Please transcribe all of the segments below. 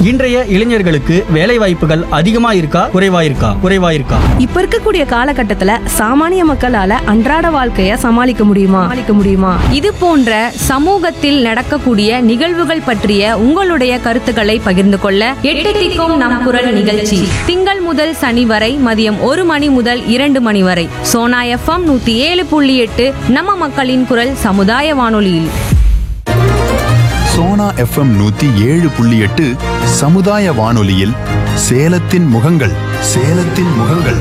இன்றைய இளைஞர்களுக்கு வேலை வாய்ப்புகள் அதிகமா இருக்கா குறைவா இருக்கா குறைவா இருக்கா இப்ப இருக்கக்கூடிய காலகட்டத்துல சாமானிய மக்களால அன்றாட வாழ்க்கைய சமாளிக்க முடியுமா சமாளிக்க முடியுமா இது போன்ற சமூகத்தில் நடக்கக்கூடிய நிகழ்வுகள் பற்றிய உங்களுடைய கருத்துக்களை பகிர்ந்து கொள்ள எட்டு திக்கும் நம் குரல் நிகழ்ச்சி திங்கள் முதல் சனி வரை மதியம் ஒரு மணி முதல் இரண்டு மணி வரை சோனா எஃப்எம் நூத்தி ஏழு புள்ளி எட்டு நம்ம மக்களின் குரல் சமுதாய வானொலியில் சோனா எஃப்எம் நூத்தி ஏழு புள்ளி எட்டு சமுதாய வானொலியில் சேலத்தின் முகங்கள் சேலத்தின் முகங்கள்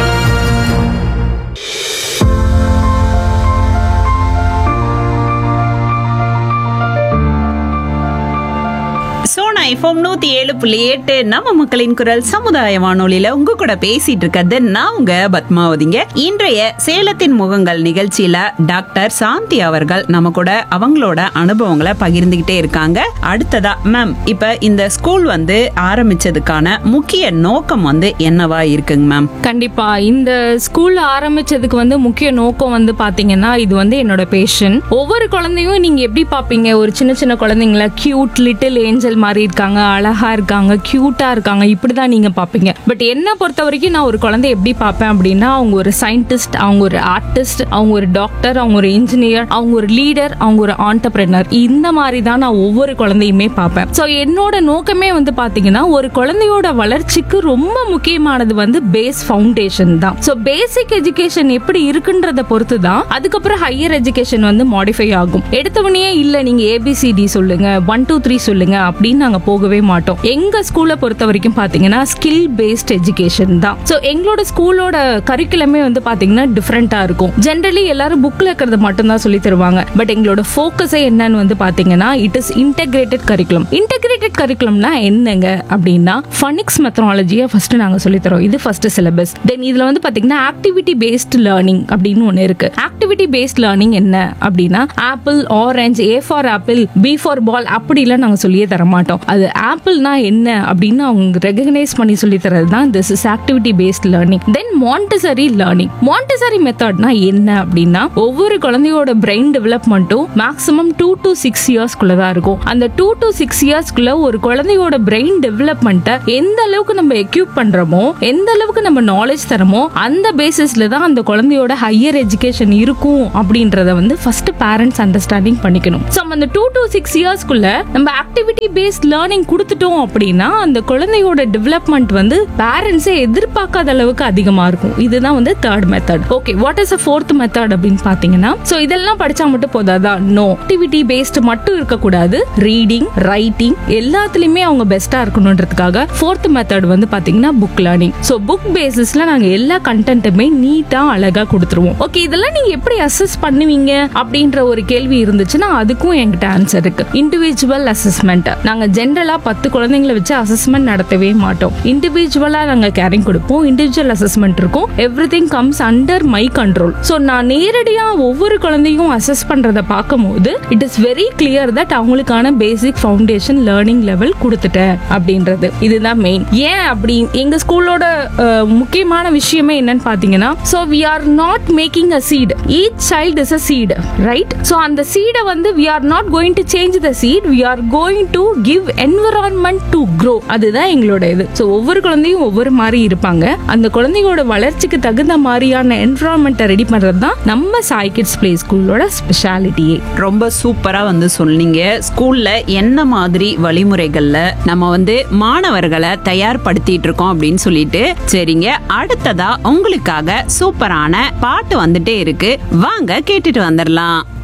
சோனா எஃப்எம் நூத்தி ஏழு புள்ளி எட்டு நம்ம மக்களின் குரல் சமுதாய வானொலியில உங்க கூட பேசிட்டு இருக்கிறது நான் உங்க பத்மாவதிங்க இன்றைய சேலத்தின் முகங்கள் நிகழ்ச்சியில டாக்டர் சாந்தி அவர்கள் நம்ம கூட அவங்களோட அனுபவங்களை பகிர்ந்துகிட்டே இருக்காங்க அடுத்ததா மேம் இப்ப இந்த ஸ்கூல் வந்து ஆரம்பிச்சதுக்கான முக்கிய நோக்கம் வந்து என்னவா இருக்குங்க மேம் கண்டிப்பா இந்த ஸ்கூல் ஆரம்பிச்சதுக்கு வந்து முக்கிய நோக்கம் வந்து பாத்தீங்கன்னா இது வந்து என்னோட பேஷன் ஒவ்வொரு குழந்தையும் நீங்க எப்படி பாப்பீங்க ஒரு சின்ன சின்ன குழந்தைங்கள கியூட் லிட்டில் ஏஞ்சல் மாதிரி இருக்காங்க அழகா இருக்காங்க கியூட்டா இருக்காங்க இப்படிதான் நீங்க பாப்பீங்க பட் என்ன பொறுத்த வரைக்கும் நான் ஒரு குழந்தை எப்படி பார்ப்பேன் அப்படின்னா அவங்க ஒரு சயின்டிஸ்ட் அவங்க ஒரு ஆர்டிஸ்ட் அவங்க ஒரு டாக்டர் அவங்க ஒரு இன்ஜினியர் அவங்க ஒரு லீடர் அவங்க ஒரு ஆண்டர்பிரினர் இந்த மாதிரி தான் நான் ஒவ்வொரு குழந்தையுமே பார்ப்பேன் ஸோ என்னோட நோக்கமே வந்து பாத்தீங்கன்னா ஒரு குழந்தையோட வளர்ச்சிக்கு ரொம்ப முக்கியமானது வந்து பேஸ் ஃபவுண்டேஷன் தான் ஸோ பேசிக் எஜுகேஷன் எப்படி இருக்குன்றத பொறுத்து தான் அதுக்கப்புறம் ஹையர் எஜுகேஷன் வந்து மாடிஃபை ஆகும் எடுத்தவனே இல்ல நீங்க ஏபிசிடி சொல்லுங்க ஒன் டூ த்ரீ சொல்லுங்க அப்படின்னு நாங்க போகவே மாட்டோம் எங்க ஸ்கூலை பொறுத்த வரைக்கும் பாத்தீங்கன்னா ஸ்கில் பேஸ்ட் எஜுகேஷன் தான் ஸோ எங்களோட ஸ்கூலோட கரிக்குலமே வந்து பாத்தீங்கன்னா டிஃப்ரெண்டா இருக்கும் ஜென்ரலி எல்லாரும் புக்ல இருக்கிறத மட்டும் தான் சொல்லி தருவாங்க பட் எங்களோட ஃபோக்கஸே என்னன்னு வந்து பாத்தீங்கன்னா it is integrated curriculum integrated கரிக்குலம்னா என்னங்க அப்படின்னா ஃபனிக்ஸ் மெத்தனாலஜியை ஃபர்ஸ்ட் நாங்க சொல்லி தரோம் இது ஃபர்ஸ்ட் சிலபஸ் தென் இதுல வந்து பாத்தீங்கன்னா ஆக்டிவிட்டி பேஸ்ட் லேர்னிங் அப்படின்னு ஒன்று இருக்கு ஆக்டிவிட்டி பேஸ்ட் லேர்னிங் என்ன அப்படின்னா apple orange A for apple B for ball அப்படிலாம் நாங்க சொல்லியே தர மாட்டோம் அது ஆப்பிள்னா என்ன அப்படின்னு அவங்க ரெகனைஸ் பண்ணி சொல்லி தரது தான் this is activity based learning then Montessori learning Montessori மெத்தட்னா என்ன அப்படின்னா ஒவ்வொரு குழந்தையோட பிரெயின் டெவலப்மெண்ட்டும் மேக்ஸிமம் டூ டு சிக்ஸ் இயர்ஸ்க்குள்ள தான் இருக்கும் அந்த டூ டு சிக்ஸ் இயர்ஸ்க்குள்ள ஒரு குழந்தையோட பிரெயின் டெவலப்மெண்ட்டை எந்த அளவுக்கு நம்ம எக்யூப் பண்றோமோ எந்த அளவுக்கு நம்ம நாலேஜ் தரமோ அந்த பேசிஸ்ல தான் அந்த குழந்தையோட ஹையர் எஜுகேஷன் இருக்கும் அப்படின்றத வந்து ஃபர்ஸ்ட் பேரண்ட்ஸ் அண்டர்ஸ்டாண்டிங் பண்ணிக்கணும் ஸோ அந்த டூ டு சிக்ஸ் இயர்ஸ்க்குள்ள நம்ம ஆக்டிவிட்டி பேஸ்ட் லேர்னிங் கொடுத்துட்டோம் அப்படின்னா அந்த குழந்தையோட டெவலப்மெண்ட் வந்து பேரண்ட்ஸே எதிர்பார்க்காத அளவுக்கு அதிகமா இருக்கும் இதுதான் வந்து third method okay what is a fourth method அப்படின்னு பாத்தீங்கன்னா ஸோ இதெல்லாம் படிச்சா மட்டும் போதாதா நோ ஆக்டிவிட்டி பேஸ்ட் மட்டும் இருக்கக்கூடாது ரீடிங் ரைட்டிங் எல்லாத்துலயுமே அவங்க பெஸ்டா இருக்கணுன்றதுக்காக ஃபோர்த் மெத்தட் வந்து பாத்தீங்கன்னா புக் லேர்னிங் ஸோ புக் பேசிஸ்ல நாங்க எல்லா கண்டென்ட்டுமே நீட்டா அழகா கொடுத்துருவோம் ஓகே இதெல்லாம் நீங்க எப்படி அசஸ் பண்ணுவீங்க அப்படின்ற ஒரு கேள்வி இருந்துச்சுன்னா அதுக்கும் என்கிட்ட ஆன்சர் இருக்கு இண்டிவிஜுவல் அசஸ்மெண்ட் நாங்க ஜென்ரலா பத்து குழந்தைங்களை வச்சு அசஸ்மெண்ட் நடத்தவே மாட்டோம் இண்டிவிஜுவலா நாங்க கேரிங் கொடுப்போம் இண்டிவிஜுவல் அசஸ்மெண்ட் இருக்கும் everything comes under my control so நான் நேரடியா ஒவ்வொரு குழந்தையும் அசஸ் பண்றத பார்க்கும்போது it is very clear that அவங்களுக்கான பேசிக் ஃபவுண்டேஷன் லேர்னிங் லெவல் கொடுத்துட்டேன் அப்படின்றது இதுதான் மெயின் ஏன் அப்படி எங்க ஸ்கூலோட முக்கியமான விஷயமே என்னன்னு பாத்தீங்கன்னா so we are not making a seed each child is a seed right so அந்த சீடை வந்து we are not going to change the seed we are going to give environment to grow அதுதான் எங்களோட இது ஸோ ஒவ்வொரு குழந்தையும் ஒவ்வொரு மாதிரி இருப்பாங்க அந்த குழந்தையோட வளர்ச்சிக்கு தகுந்த மாதிரியான என்விரான்மெண்ட்டை ரெடி பண்றது தான் நம்ம சாய் கிட்ஸ் பிளே ஸ்கூலோட ஸ்பெஷாலிட்டியே ரொம்ப சூப்பரா வந்து சொன்னீங்க ஸ்கூல்ல என்ன மாதிரி வழிமுறைகள்ல நம்ம வந்து மாணவர்களை தயார்படுத்திட்டு இருக்கோம் அப்படின்னு சொல்லிட்டு சரிங்க அடுத்ததா உங்களுக்காக சூப்பரான பாட்டு வந்துட்டே இருக்கு வாங்க கேட்டுட்டு வந்துடலாம்